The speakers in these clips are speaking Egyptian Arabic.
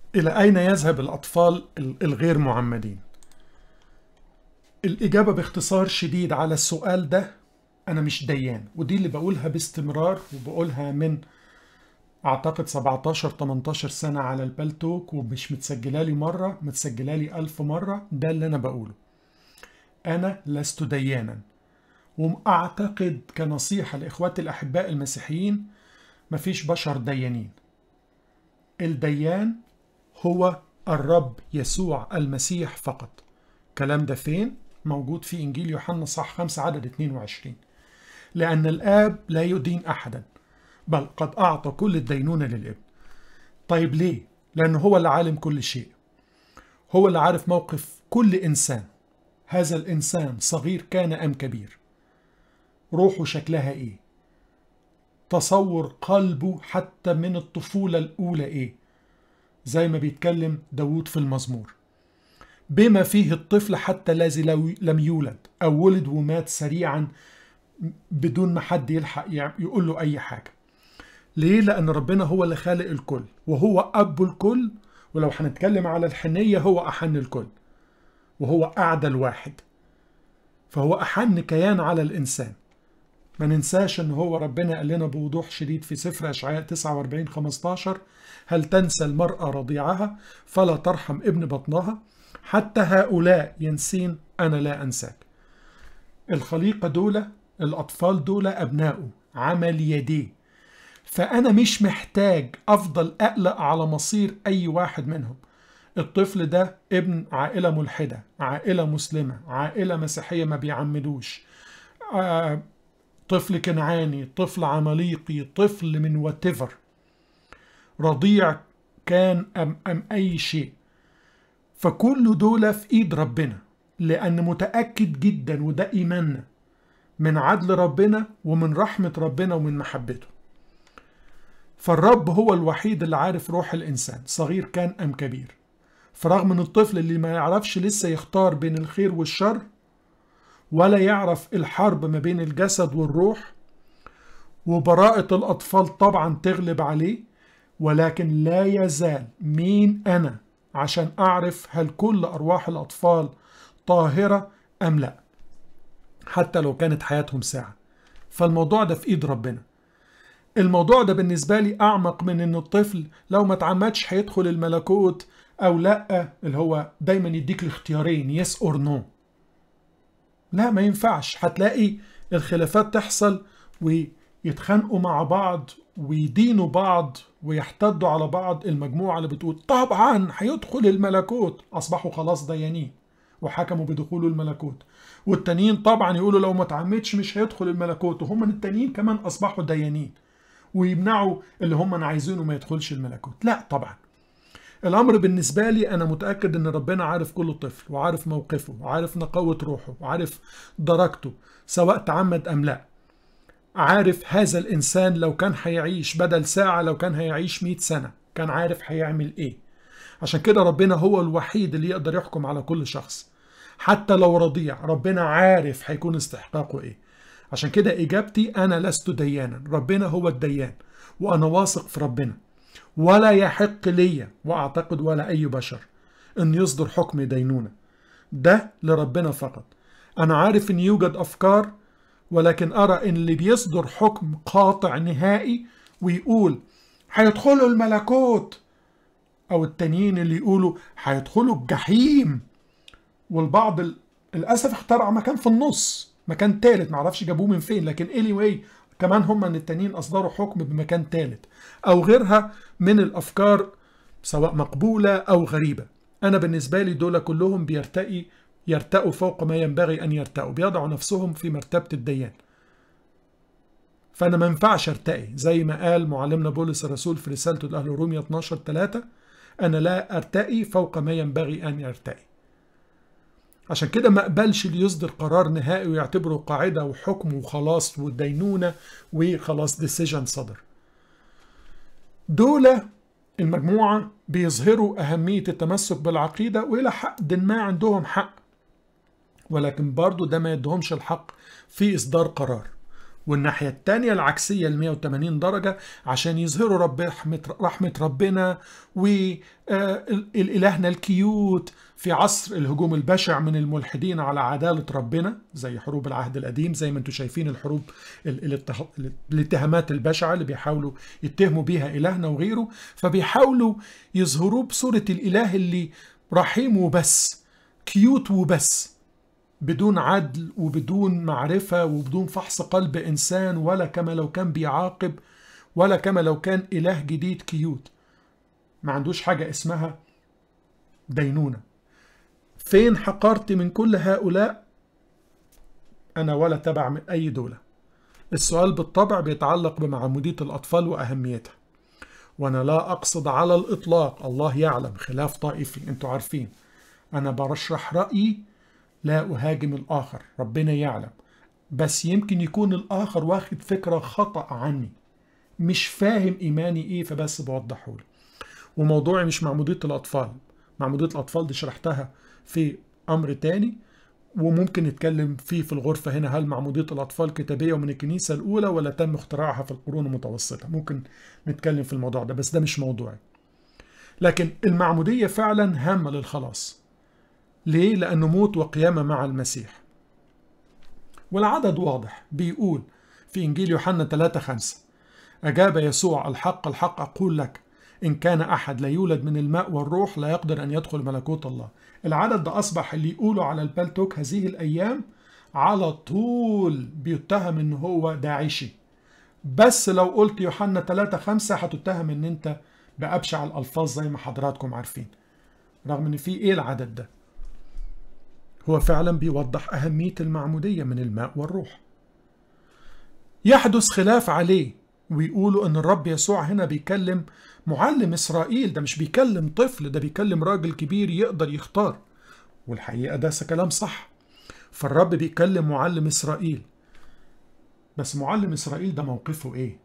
إلى أين يذهب الأطفال الغير معمدين؟ الإجابة باختصار شديد على السؤال ده أنا مش ديان ودي اللي بقولها باستمرار وبقولها من أعتقد 17 18 سنة على البلتوك ومش متسجلة لي مرة متسجلة لي ألف مرة ده اللي أنا بقوله أنا لست ديانا وأعتقد كنصيحة لإخواتي الأحباء المسيحيين مفيش بشر ديانين الديان هو الرب يسوع المسيح فقط الكلام ده فين؟ موجود في إنجيل يوحنا صح 5 عدد 22 لأن الآب لا يدين أحدا بل قد أعطى كل الدينونة للابن طيب ليه؟ لأنه هو اللي عالم كل شيء هو اللي عارف موقف كل إنسان هذا الإنسان صغير كان أم كبير روحه شكلها إيه تصور قلبه حتى من الطفولة الأولى إيه زي ما بيتكلم داود في المزمور بما فيه الطفل حتى الذي لم يولد أو ولد ومات سريعا بدون ما حد يلحق يقول له أي حاجة ليه؟ لأن ربنا هو اللي خالق الكل وهو أب الكل ولو هنتكلم على الحنية هو أحن الكل وهو أعدل واحد فهو أحن كيان على الإنسان ما ننساش ان هو ربنا قال لنا بوضوح شديد في سفر اشعياء 49 15 هل تنسى المرأة رضيعها فلا ترحم ابن بطنها حتى هؤلاء ينسين انا لا انساك الخليقة دول الاطفال دول ابنائه عمل يديه فانا مش محتاج افضل اقلق على مصير اي واحد منهم الطفل ده ابن عائلة ملحدة عائلة مسلمة عائلة مسيحية ما بيعمدوش آه طفل كنعاني طفل عمليقي طفل من واتيفر رضيع كان أم, أم أي شيء فكل دول في إيد ربنا لأن متأكد جدا وده إيماننا من عدل ربنا ومن رحمة ربنا ومن محبته فالرب هو الوحيد اللي عارف روح الإنسان صغير كان أم كبير فرغم ان الطفل اللي ما يعرفش لسه يختار بين الخير والشر ولا يعرف الحرب ما بين الجسد والروح وبراءة الأطفال طبعا تغلب عليه ولكن لا يزال مين أنا عشان أعرف هل كل أرواح الأطفال طاهرة أم لا حتى لو كانت حياتهم ساعة فالموضوع ده في إيد ربنا الموضوع ده بالنسبة لي أعمق من إن الطفل لو ما اتعمدش هيدخل الملكوت أو لأ اللي هو دايما يديك الاختيارين يس أور نو لا ما ينفعش هتلاقي الخلافات تحصل ويتخانقوا مع بعض ويدينوا بعض ويحتدوا على بعض المجموعة اللي بتقول طبعا هيدخل الملكوت أصبحوا خلاص ديانين وحكموا بدخول الملكوت والتانيين طبعا يقولوا لو ما اتعمدش مش هيدخل الملكوت وهم التانيين كمان أصبحوا ديانين ويمنعوا اللي هم عايزينه ما يدخلش الملكوت لا طبعا الامر بالنسبه لي انا متاكد ان ربنا عارف كل طفل وعارف موقفه وعارف نقاوه روحه وعارف درجته سواء تعمد ام لا عارف هذا الانسان لو كان هيعيش بدل ساعه لو كان هيعيش 100 سنه كان عارف هيعمل ايه عشان كده ربنا هو الوحيد اللي يقدر يحكم على كل شخص حتى لو رضيع ربنا عارف هيكون استحقاقه ايه عشان كده اجابتي انا لست ديانا ربنا هو الديان وانا واثق في ربنا ولا يحق لي واعتقد ولا اي بشر ان يصدر حكم دينونه ده لربنا فقط انا عارف ان يوجد افكار ولكن ارى ان اللي بيصدر حكم قاطع نهائي ويقول هيدخلوا الملكوت او التانيين اللي يقولوا هيدخلوا الجحيم والبعض للاسف اخترع مكان في النص مكان تالت معرفش جابوه من فين لكن anyway كمان هم ان التانيين اصدروا حكم بمكان تالت او غيرها من الافكار سواء مقبوله او غريبه انا بالنسبه لي دول كلهم بيرتقي يرتقوا فوق ما ينبغي ان يرتقوا بيضعوا نفسهم في مرتبه الديان فانا ما ينفعش ارتقي زي ما قال معلمنا بولس الرسول في رسالته لاهل روميا 12 3 انا لا ارتقي فوق ما ينبغي ان يرتقي عشان كده ما اقبلش اللي يصدر قرار نهائي ويعتبره قاعده وحكم وخلاص والدينونه وخلاص ديسيجن صدر. دول المجموعه بيظهروا اهميه التمسك بالعقيده والى حد ما عندهم حق. ولكن برضو ده ما يدهمش الحق في اصدار قرار. والناحية التانية العكسية ل 180 درجة عشان يظهروا رب رحمة, رحمة ربنا وإلهنا الكيوت في عصر الهجوم البشع من الملحدين على عدالة ربنا زي حروب العهد القديم زي ما انتم شايفين الحروب الاتهامات البشعة اللي بيحاولوا يتهموا بيها إلهنا وغيره فبيحاولوا يظهروه بصورة الإله اللي رحيم وبس كيوت وبس بدون عدل وبدون معرفة وبدون فحص قلب إنسان ولا كما لو كان بيعاقب ولا كما لو كان إله جديد كيوت ما عندوش حاجة اسمها دينونة فين حقرت من كل هؤلاء أنا ولا تبع من أي دولة السؤال بالطبع بيتعلق بمعمودية الأطفال وأهميتها وأنا لا أقصد على الإطلاق الله يعلم خلاف طائفي أنتوا عارفين أنا برشح رأيي لا أهاجم الآخر ربنا يعلم بس يمكن يكون الآخر واخد فكرة خطأ عني مش فاهم إيماني إيه فبس بوضحه له وموضوعي مش معمودية الأطفال معمودية الأطفال دي شرحتها في أمر تاني وممكن نتكلم فيه في الغرفة هنا هل معمودية الأطفال كتابية ومن الكنيسة الأولى ولا تم اختراعها في القرون المتوسطة ممكن نتكلم في الموضوع ده بس ده مش موضوعي لكن المعمودية فعلا هامة للخلاص ليه؟ لأنه موت وقيامة مع المسيح والعدد واضح بيقول في إنجيل يوحنا 3 5 أجاب يسوع الحق الحق أقول لك إن كان أحد لا يولد من الماء والروح لا يقدر أن يدخل ملكوت الله العدد ده أصبح اللي يقولوا على البلتوك هذه الأيام على طول بيتهم إن هو داعشي بس لو قلت يوحنا 3 5 هتتهم إن أنت بأبشع الألفاظ زي ما حضراتكم عارفين رغم إن في إيه العدد ده هو فعلا بيوضح أهمية المعمودية من الماء والروح يحدث خلاف عليه ويقولوا ان الرب يسوع هنا بيكلم معلم اسرائيل ده مش بيكلم طفل ده بيكلم راجل كبير يقدر يختار والحقيقه ده كلام صح فالرب بيكلم معلم اسرائيل بس معلم اسرائيل ده موقفه ايه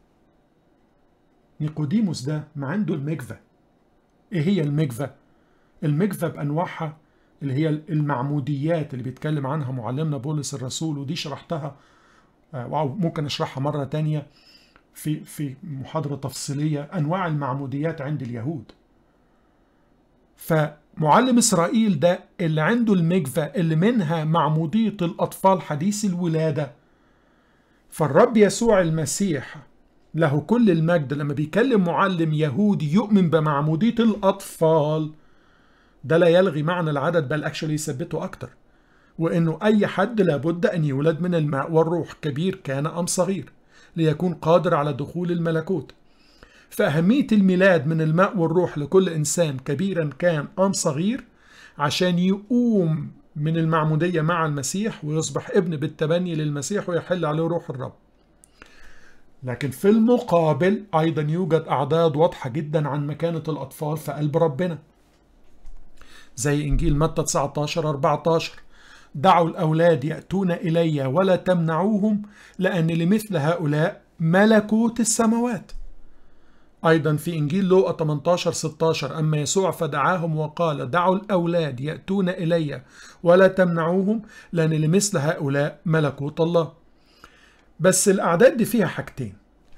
نيقوديموس ده ما عنده المكفى ايه هي المكفى المكفى بانواعها اللي هي المعموديات اللي بيتكلم عنها معلمنا بولس الرسول ودي شرحتها ممكن اشرحها مره تانية في في محاضرة تفصيلية أنواع المعموديات عند اليهود فمعلم إسرائيل ده اللي عنده المجفة اللي منها معمودية الأطفال حديث الولادة فالرب يسوع المسيح له كل المجد لما بيكلم معلم يهودي يؤمن بمعمودية الأطفال ده لا يلغي معنى العدد بل اكشلي يثبته أكتر وإنه أي حد لابد أن يولد من الماء والروح كبير كان أم صغير ليكون قادر على دخول الملكوت فأهمية الميلاد من الماء والروح لكل إنسان كبيرا كان أم صغير عشان يقوم من المعمودية مع المسيح ويصبح ابن بالتبني للمسيح ويحل عليه روح الرب لكن في المقابل أيضا يوجد أعداد واضحة جدا عن مكانة الأطفال في قلب ربنا زي إنجيل متى 19 14 دعوا الأولاد يأتون إلي ولا تمنعوهم لأن لمثل هؤلاء ملكوت السماوات أيضا في إنجيل لوقا 18 16 أما يسوع فدعاهم وقال دعوا الأولاد يأتون إلي ولا تمنعوهم لأن لمثل هؤلاء ملكوت الله بس الأعداد دي فيها حاجتين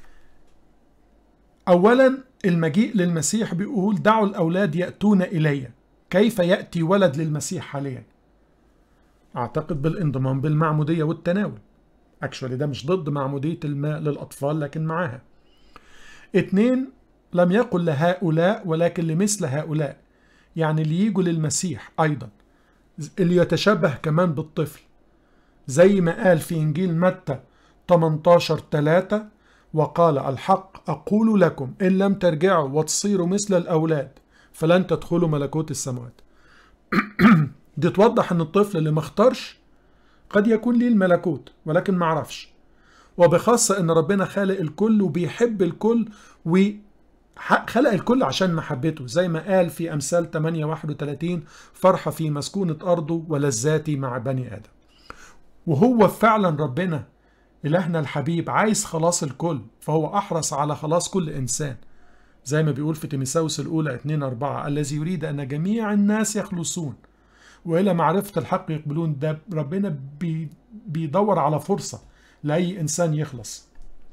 أولا المجيء للمسيح بيقول دعوا الأولاد يأتون إلي كيف يأتي ولد للمسيح حاليا أعتقد بالانضمام بالمعمودية والتناول اكشولي ده مش ضد معمودية الماء للأطفال لكن معاها اتنين لم يقل لهؤلاء ولكن لمثل هؤلاء يعني اللي يجوا للمسيح أيضا اللي يتشبه كمان بالطفل زي ما قال في إنجيل متى 18 3 وقال الحق أقول لكم إن لم ترجعوا وتصيروا مثل الأولاد فلن تدخلوا ملكوت السماوات دي توضح ان الطفل اللي ما اختارش قد يكون ليه الملكوت ولكن ما عرفش وبخاصة ان ربنا خالق الكل وبيحب الكل وخلق الكل عشان محبته زي ما قال في امثال 8 31 فرحة في مسكونة ارضه ولذاتي مع بني ادم وهو فعلا ربنا الهنا الحبيب عايز خلاص الكل فهو احرص على خلاص كل انسان زي ما بيقول في تيمساوس الاولى 2 4 الذي يريد ان جميع الناس يخلصون والى معرفه الحق يقبلون ده ربنا بي بيدور على فرصه لاي انسان يخلص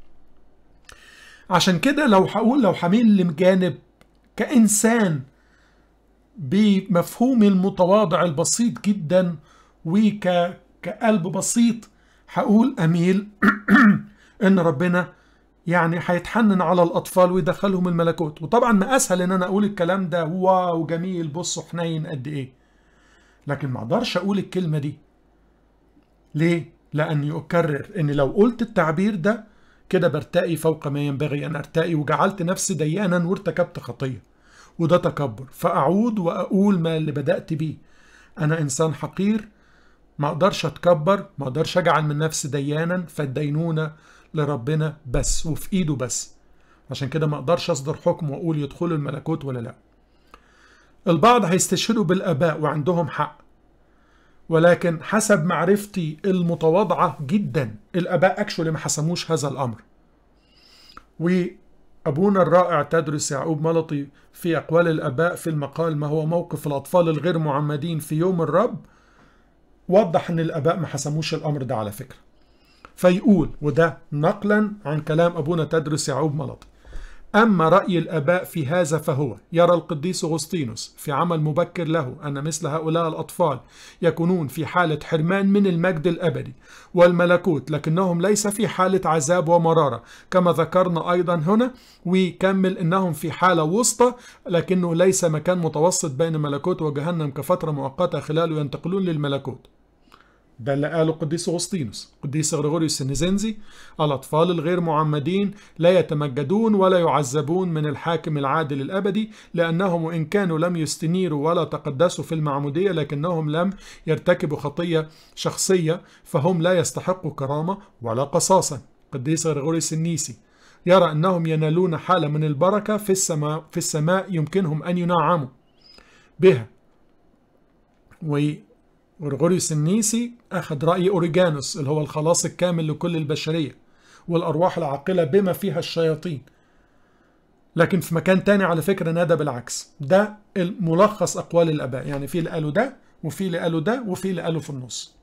عشان كده لو هقول لو هميل لجانب كانسان بمفهومي المتواضع البسيط جدا وك كقلب بسيط هقول اميل ان ربنا يعني هيتحنن على الاطفال ويدخلهم الملكوت وطبعا ما اسهل ان انا اقول الكلام ده واو جميل بصوا حنين قد ايه لكن ما اقدرش اقول الكلمه دي ليه لاني اكرر ان لو قلت التعبير ده كده برتقي فوق ما ينبغي ان ارتقي وجعلت نفسي ديانا وارتكبت خطيه وده تكبر فاعود واقول ما اللي بدات بيه انا انسان حقير ما اقدرش اتكبر ما اقدرش اجعل من نفسي ديانا فالدينونه لربنا بس وفي ايده بس عشان كده ما اقدرش اصدر حكم واقول يدخلوا الملكوت ولا لا البعض هيستشهدوا بالاباء وعندهم حق ولكن حسب معرفتي المتواضعه جدا الاباء اكشولي ما حسموش هذا الامر وابونا الرائع تدرس يعقوب ملطي في اقوال الاباء في المقال ما هو موقف الاطفال الغير معمدين في يوم الرب وضح ان الاباء ما حسموش الامر ده على فكره فيقول وده نقلا عن كلام ابونا تدرس يعقوب ملطي أما رأي الآباء في هذا فهو يرى القديس أغسطينوس في عمل مبكر له أن مثل هؤلاء الأطفال يكونون في حالة حرمان من المجد الأبدي والملكوت لكنهم ليس في حالة عذاب ومرارة كما ذكرنا أيضا هنا ويكمل أنهم في حالة وسطى لكنه ليس مكان متوسط بين ملكوت وجهنم كفترة مؤقتة خلاله ينتقلون للملكوت ده اللي قاله القديس أغسطينوس القديس غريغوريوس النزنزي الأطفال الغير معمدين لا يتمجدون ولا يعذبون من الحاكم العادل الأبدي لأنهم وإن كانوا لم يستنيروا ولا تقدسوا في المعمودية لكنهم لم يرتكبوا خطية شخصية فهم لا يستحقوا كرامة ولا قصاصا القديس غريغوريوس النيسي يرى أنهم ينالون حالة من البركة في السماء, في السماء يمكنهم أن ينعموا بها غرغوريوس النيسي أخذ رأي أوريجانوس اللي هو الخلاص الكامل لكل البشرية والأرواح العاقلة بما فيها الشياطين لكن في مكان تاني على فكرة نادى بالعكس ده الملخص أقوال الآباء يعني في اللي قالوا ده وفي اللي قالوا ده وفي اللي قالوا في النص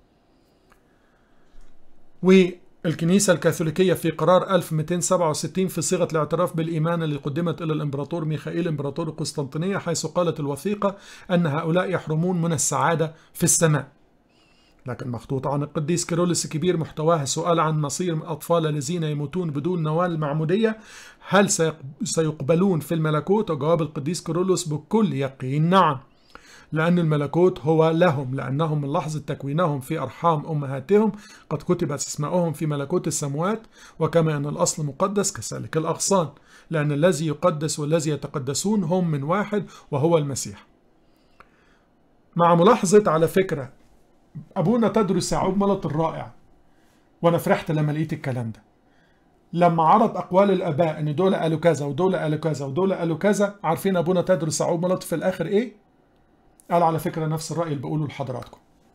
والكنيسة الكاثوليكية في قرار 1267 في صيغة الاعتراف بالإيمان اللي قدمت إلى الإمبراطور ميخائيل إمبراطور القسطنطينية حيث قالت الوثيقة أن هؤلاء يحرمون من السعادة في السماء لكن مخطوطة عن القديس كيرولس الكبير محتواها سؤال عن مصير الأطفال الذين يموتون بدون نوال المعمودية هل سيقبلون في الملكوت وجواب القديس كيرولس بكل يقين نعم لأن الملكوت هو لهم لأنهم من لحظة تكوينهم في أرحام أمهاتهم قد كتبت اسماؤهم في ملكوت السموات وكما أن الأصل مقدس كذلك الأغصان لأن الذي يقدس والذي يتقدسون هم من واحد وهو المسيح مع ملاحظة على فكرة أبونا تدرس يعقوب ملط الرائع وأنا فرحت لما لقيت الكلام ده لما عرض أقوال الآباء إن دول قالوا كذا ودول قالوا كذا ودول قالوا كذا عارفين أبونا تدرس يعقوب ملط في الآخر إيه؟ قال على فكرة نفس الرأي اللي بقوله لحضراتكم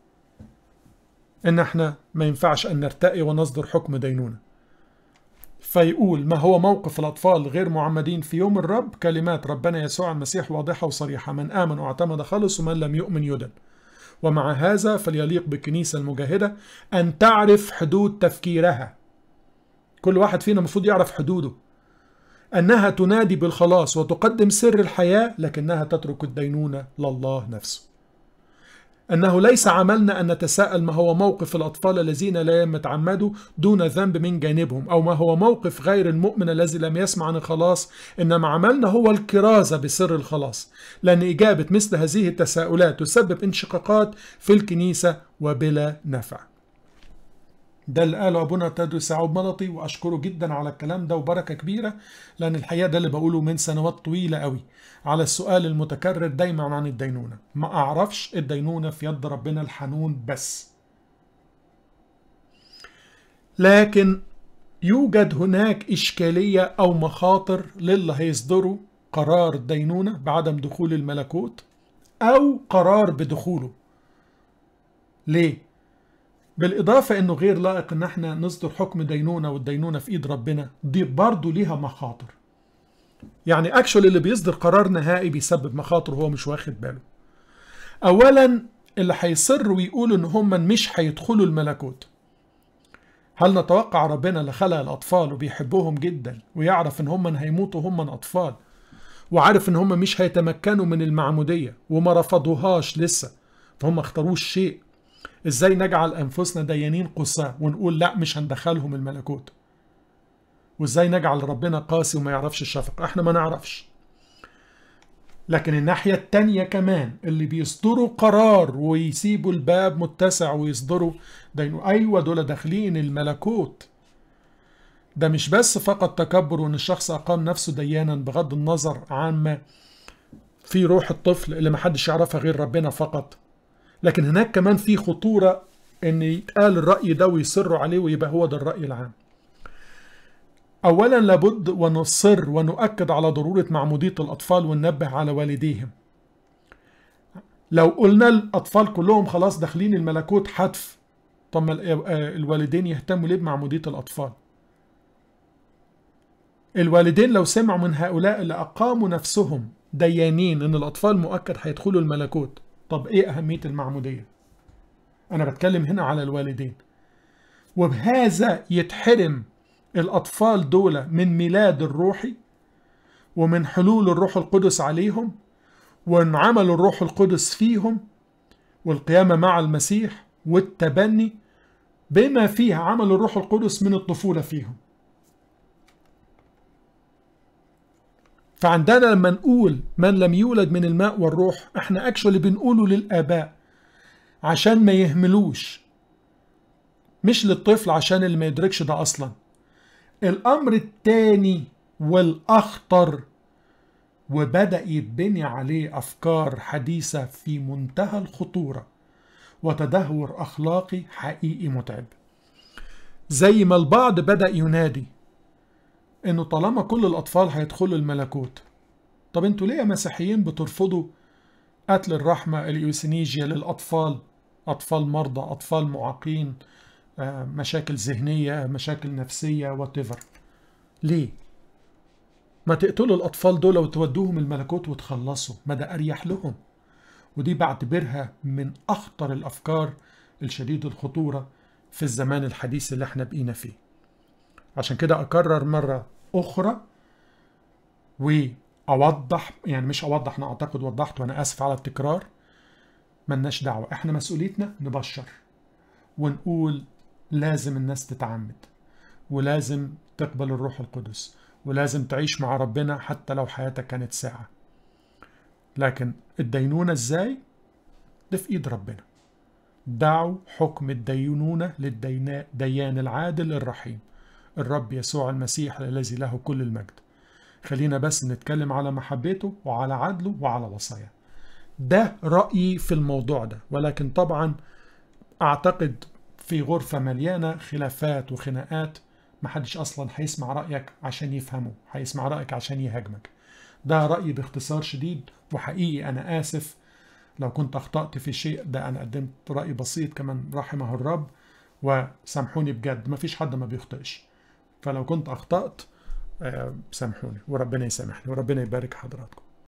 إن إحنا ما ينفعش أن نرتقي ونصدر حكم دينونة فيقول ما هو موقف الأطفال غير معمدين في يوم الرب كلمات ربنا يسوع المسيح واضحة وصريحة من آمن واعتمد خلص ومن لم يؤمن يدن ومع هذا فليليق بالكنيسة المجاهدة أن تعرف حدود تفكيرها كل واحد فينا المفروض يعرف حدوده أنها تنادي بالخلاص وتقدم سر الحياة لكنها تترك الدينونة لله نفسه أنه ليس عملنا أن نتساءل ما هو موقف الأطفال الذين لا يتعمدوا دون ذنب من جانبهم أو ما هو موقف غير المؤمن الذي لم يسمع عن الخلاص إنما عملنا هو الكرازة بسر الخلاص لأن إجابة مثل هذه التساؤلات تسبب انشقاقات في الكنيسة وبلا نفع ده اللي قاله ابونا تدرس يعقوب ملطي واشكره جدا على الكلام ده وبركه كبيره لان الحقيقه ده اللي بقوله من سنوات طويله قوي على السؤال المتكرر دايما عن الدينونه ما اعرفش الدينونه في يد ربنا الحنون بس لكن يوجد هناك اشكاليه او مخاطر للي هيصدروا قرار الدينونه بعدم دخول الملكوت او قرار بدخوله ليه بالإضافة إنه غير لائق إن إحنا نصدر حكم دينونة والدينونة في إيد ربنا دي برضه ليها مخاطر يعني أكشول اللي بيصدر قرار نهائي بيسبب مخاطر وهو مش واخد باله أولا اللي هيصروا ويقولوا إن هم مش هيدخلوا الملكوت هل نتوقع ربنا اللي خلق الأطفال وبيحبهم جدا ويعرف إن هم هيموتوا هم أطفال وعارف إن هم مش هيتمكنوا من المعمودية وما رفضوهاش لسه فهم اختاروش شيء إزاي نجعل أنفسنا ديانين قساة ونقول لا مش هندخلهم الملكوت وإزاي نجعل ربنا قاسي وما يعرفش الشفقة إحنا ما نعرفش لكن الناحية التانية كمان اللي بيصدروا قرار ويسيبوا الباب متسع ويصدروا ده إنه أيوة دول داخلين الملكوت ده مش بس فقط تكبر وإن الشخص أقام نفسه ديانا بغض النظر عن ما في روح الطفل اللي محدش يعرفها غير ربنا فقط لكن هناك كمان في خطورة إن يتقال الرأي ده ويصروا عليه ويبقى هو ده الرأي العام أولا لابد ونصر ونؤكد على ضرورة معمودية الأطفال وننبه على والديهم لو قلنا الأطفال كلهم خلاص داخلين الملكوت حتف طب ما الوالدين يهتموا ليه بمعمودية الأطفال الوالدين لو سمعوا من هؤلاء اللي أقاموا نفسهم ديانين إن الأطفال مؤكد هيدخلوا الملكوت طب إيه أهمية المعمودية أنا بتكلم هنا على الوالدين وبهذا يتحرم الأطفال دول من ميلاد الروحي ومن حلول الروح القدس عليهم وان عمل الروح القدس فيهم والقيامة مع المسيح والتبني بما فيها عمل الروح القدس من الطفولة فيهم فعندنا لما نقول من لم يولد من الماء والروح احنا اكشولي بنقوله للآباء عشان ما يهملوش مش للطفل عشان اللي ما يدركش ده أصلاً الأمر الثاني والأخطر وبدأ يتبني عليه أفكار حديثة في منتهى الخطورة وتدهور أخلاقي حقيقي متعب زي ما البعض بدأ ينادي إنه طالما كل الأطفال هيدخلوا الملكوت طب انتوا ليه يا مسيحيين بترفضوا قتل الرحمة اليوسينيجيا للأطفال أطفال مرضى أطفال معاقين مشاكل ذهنية مشاكل نفسية واتيفر ليه ما تقتلوا الأطفال دول وتودوهم الملكوت وتخلصوا ما ده أريح لهم ودي بعتبرها من أخطر الأفكار الشديد الخطورة في الزمان الحديث اللي احنا بقينا فيه عشان كده أكرر مرة أخرى وأوضح يعني مش أوضح أنا أعتقد وضحت وأنا آسف على التكرار ملناش دعوة احنا مسؤوليتنا نبشر ونقول لازم الناس تتعمد ولازم تقبل الروح القدس ولازم تعيش مع ربنا حتى لو حياتك كانت ساعة لكن الدينونة ازاي؟ ده في ايد ربنا دعوا حكم الدينونة للديان العادل الرحيم الرب يسوع المسيح الذي له كل المجد خلينا بس نتكلم على محبته وعلى عدله وعلى وصاياه ده رأيي في الموضوع ده ولكن طبعا أعتقد في غرفة مليانة خلافات وخناقات محدش أصلا هيسمع رأيك عشان يفهمه هيسمع رأيك عشان يهاجمك ده رأيي باختصار شديد وحقيقي أنا آسف لو كنت أخطأت في شيء ده أنا قدمت رأي بسيط كمان رحمه الرب وسامحوني بجد ما فيش حد ما بيخطئش فلو كنت أخطأت سامحوني وربنا يسامحني وربنا يبارك حضراتكم